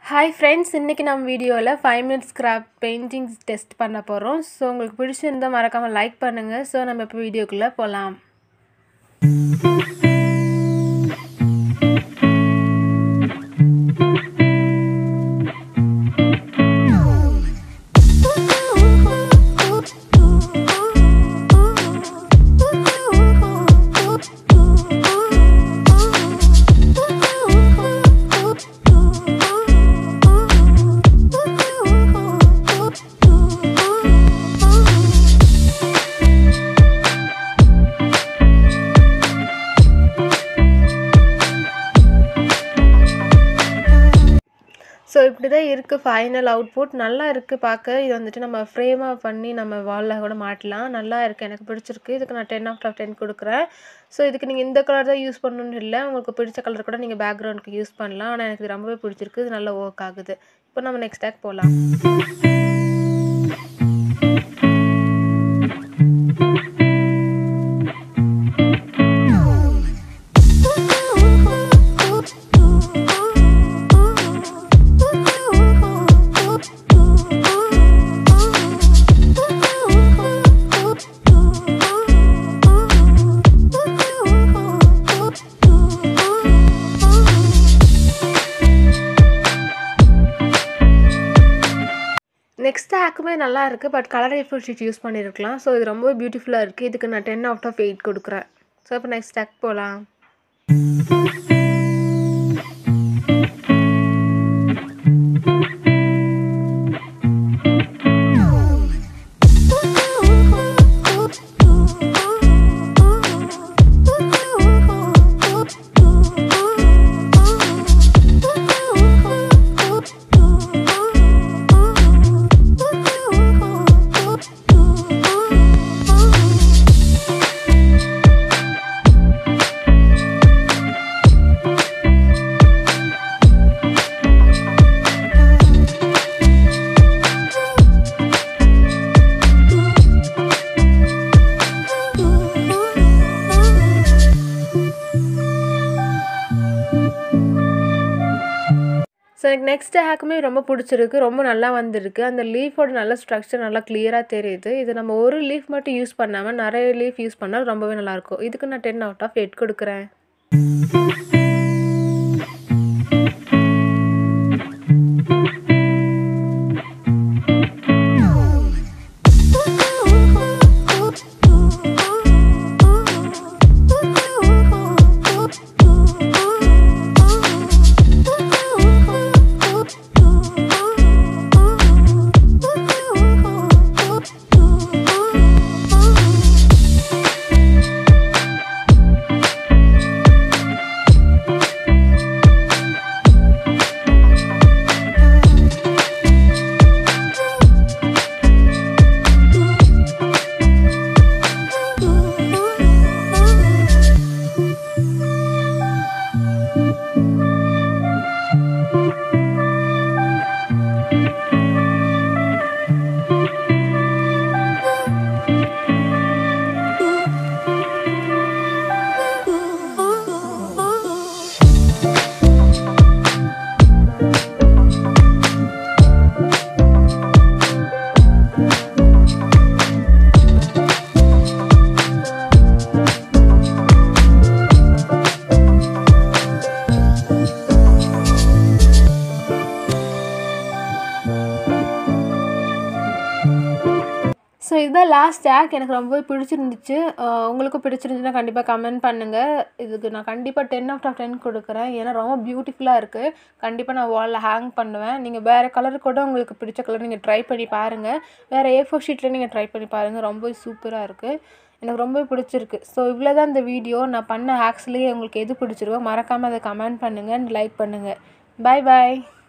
hi friends இன்றைக்கி நம்ம வீடியோவில் five minutes craft paintings test பண்ண போகிறோம் ஸோ உங்களுக்கு பிடிச்சிருந்தால் மறக்காமல் லைக் பண்ணுங்கள் ஸோ நம்ம இப்போ வீடியோக்குள்ளே போகலாம் ஸோ இப்படி தான் இருக்குது ஃபைனல் அவுட்புட் நல்லா இருக்குது பார்க்க இது வந்துட்டு நம்ம ஃப்ரேமாக பண்ணி நம்ம வாலில் கூட மாட்டலாம் நல்லா இருக்குது எனக்கு பிடிச்சிருக்கு இதுக்கு நான் டென் ஆஃப் டென் கொடுக்குறேன் ஸோ இதுக்கு நீங்கள் இந்த கலர் தான் யூஸ் பண்ணணும்னு இல்லை உங்களுக்கு பிடிச்ச கலர் கூட நீங்கள் பேக்ரவுண்டுக்கு யூஸ் பண்ணலாம் ஆனால் எனக்கு இது ரொம்பவே பிடிச்சிருக்கு இது நல்லா ஒர்க் ஆகுது இப்போ நம்ம நெக்ஸ்ட் டேக் போகலாம் நெக்ஸ்ட் ஹேக்குமே நல்லா இருக்குது but colour A four sheet use பண்ணியிருக்கலாம் ஸோ இது ரொம்பவே பியூட்டிஃபுல்லாக இருக்குது இதுக்கு நான் டென் அவுட் ஆஃப் எயிட் கொடுக்குறேன் ஸோ இப்போ நெக்ஸ்ட் ஹேக் போகலாம் ஸோ எனக்கு நெக்ஸ்ட் ஹேக்குமே ரொம்ப பிடிச்சிருக்கு ரொம்ப நல்லா வந்திருக்கு அந்த லீஃபோட நல்ல ஸ்ட்ரக்சர் நல்லா கிளியராக தெரியுது இது நம்ம ஒரு லீஃப் மட்டும் யூஸ் பண்ணாமல் நிறைய லீஃப் யூஸ் பண்ணால் ரொம்பவே நல்லாயிருக்கும் இதுக்கு நான் டென் அவுட் ஆஃப் எயிட் கொடுக்குறேன் ஸோ இதுதான் லாஸ்ட் டேக் எனக்கு ரொம்பவே பிடிச்சிருந்துச்சு உங்களுக்கும் பிடிச்சிருந்துச்சுன்னா கண்டிப்பாக கமெண்ட் பண்ணுங்கள் இதுக்கு நான் கண்டிப்பாக டென் அவுட் ஆஃப் டென் கொடுக்குறேன் ஏன்னா ரொம்ப பியூட்டிஃபுல்லாக இருக்குது கண்டிப்பாக நான் வாலில் ஹேங் பண்ணுவேன் நீங்கள் வேறு கலர் கூட உங்களுக்கு பிடிச்ச கலர் நீங்கள் ட்ரை பண்ணி பாருங்கள் வேறு ஏ ஃபோர் ஷீட்டில் நீங்கள் ட்ரை பண்ணி பாருங்கள் ரொம்பவே சூப்பராக இருக்குது எனக்கு ரொம்பவே பிடிச்சிருக்கு ஸோ இவ்வளோ தான் இந்த வீடியோ நான் பண்ண ஹேக்ஸ்லேயே உங்களுக்கு எது பிடிச்சிருக்கோ மறக்காமல் அதை கமெண்ட் பண்ணுங்கள் லைக் பண்ணுங்கள் பாய் பாய்